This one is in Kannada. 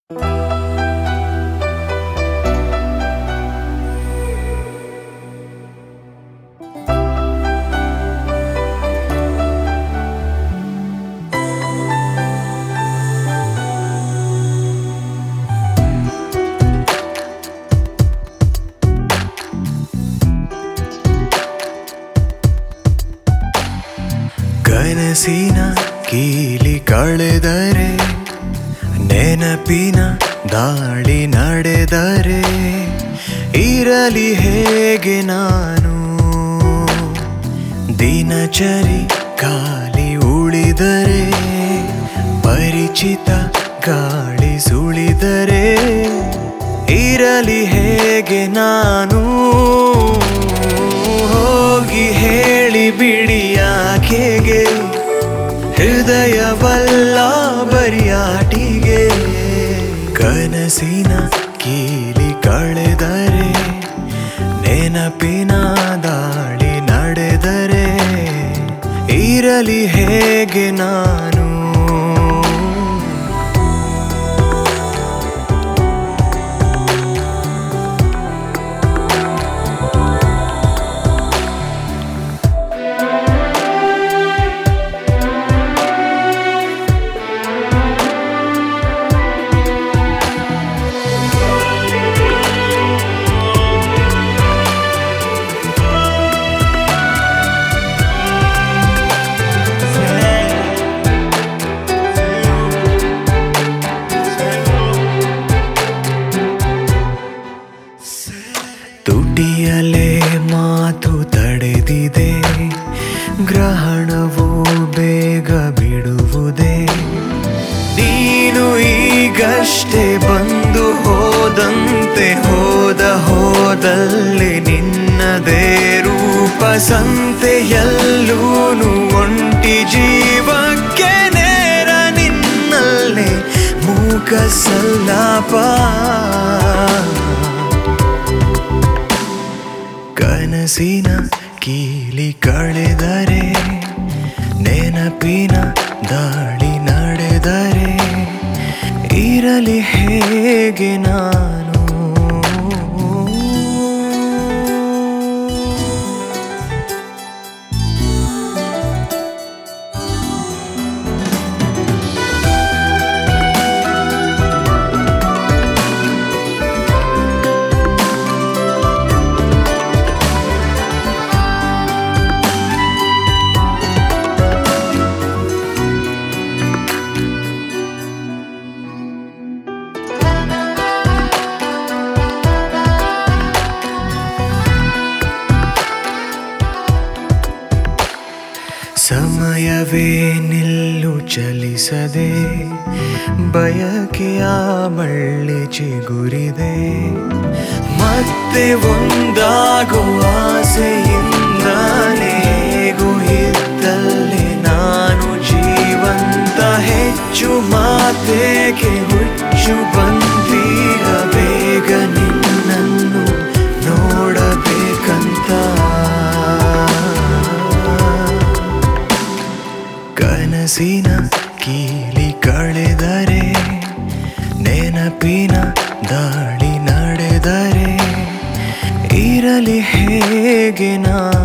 ಕನಸಿನ ಕೀಲಿ ಕಳೆದರೆ ನೆನಪಿನ ದಾಳಿ ನಡೆದರೆ ಇರಲಿ ಹೇಗೆ ನಾನು ದಿನಚರಿ ಖಾಲಿ ಉಳಿದರೆ ಪರಿಚಿತ ಗಾಳಿ ಸುಳಿದರೆ ಇರಲಿ ಹೇಗೆ ನಾನು ಹೋಗಿ ಹೇಳಿ ಬಿಡಿ ಯಾಕೆಗೆ ಹೃದಯವಲ್ಲ ಬರಿಯಾಟಿಗೆ ಕನಸಿನ ಕೀಲಿ ಕಳೆದರೆ ನೆನಪಿನ ದಾಳಿ ನಡೆದರೆ ಇರಲಿ ಹೇಗೆ ನಾನು ತುಟಿಯಲೇ ಮಾತು ತಡೆದಿದೆ ಗ್ರಹಣವು ಬೇಗ ಬಿಡುವುದೇ ನೀನು ಈಗಷ್ಟೇ ಬಂದು ಹೋದಂತೆ ಹೋದ ಹೋದಲ್ಲಿ ನಿನ್ನದೇ ರೂಪ ಸಂತೆಯಲ್ಲೂನು ಒಂಟಿ ಜೀವಕ್ಕೆ ನೇರ ನಿನ್ನಲ್ಲೇ ಮೂಕ ಸಲ್ಲಾಪ ಕನಸಿನ ಕೀಲಿ ಕಳೆದರೆ ನೆನಪಿನ ದಾಳಿ ನಡೆದರೆ ಇರಲಿ ಹೇಗೆ ನಾನು ಸಮಯವೇ ನಿಲ್ಲು ಚಲಿಸದೆ ಬಯಕೆಯ ಬಳ್ಳಿ ಚಿಗುರಿದೆ ಮತ್ತೆ ಒಂದಾಗುವ ಆಸೆಯಿಂದಾನೇ ಹೇಗೂ ಇದ್ದಲ್ಲೇ ನಾನು ಜೀವಂತ ಹೆಚ್ಚು ಮಾತೇಕೆ ಹುಚ್ಚು ಬಂದೀಗ ಬೇಗ ನಿನ್ನನ್ನು ನೋಡಬೇಕಂತ ಕನಸಿನ ಕೀಲಿ ಕಳೆದರೆ ನೆನಪಿನ ದಾಳಿ ನಡೆದರೆ ಇರಲಿ ಹೇಗೆ ನಾ